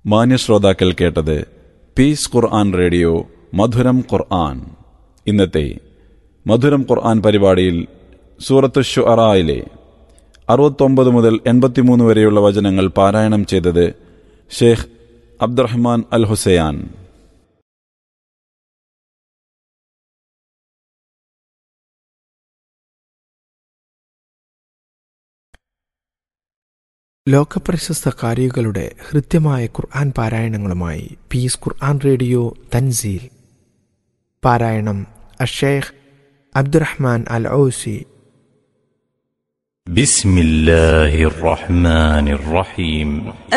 മാന്യശ്രോതാക്കൾ കേട്ടത് പീസ് ഖുർആൻ റേഡിയോ മധുരം ഖുർആൻ ഇന്നത്തെ മധുരം ഖുർആൻ പരിപാടിയിൽ സൂറത്ത് ഷുഅറായിലെ അറുപത്തൊമ്പത് മുതൽ എൺപത്തിമൂന്ന് വരെയുള്ള വചനങ്ങൾ പാരായണം ചെയ്തത് ഷേഖ് അബ്ദുറഹ്മാൻ അൽ ഹുസയാൻ ലോകപ്രശസ്ത കാരികളുടെ ഹൃദ്യമായ ഖുർആൻ പാരായണങ്ങളുമായി പീസ് ഖുർആൻ റേഡിയോ തൻസീൽ പാരായണം അഷേഖ് അബ്ദുറഹ്മാൻ അൽ ഔസി بسم الله الرحمن الرحيم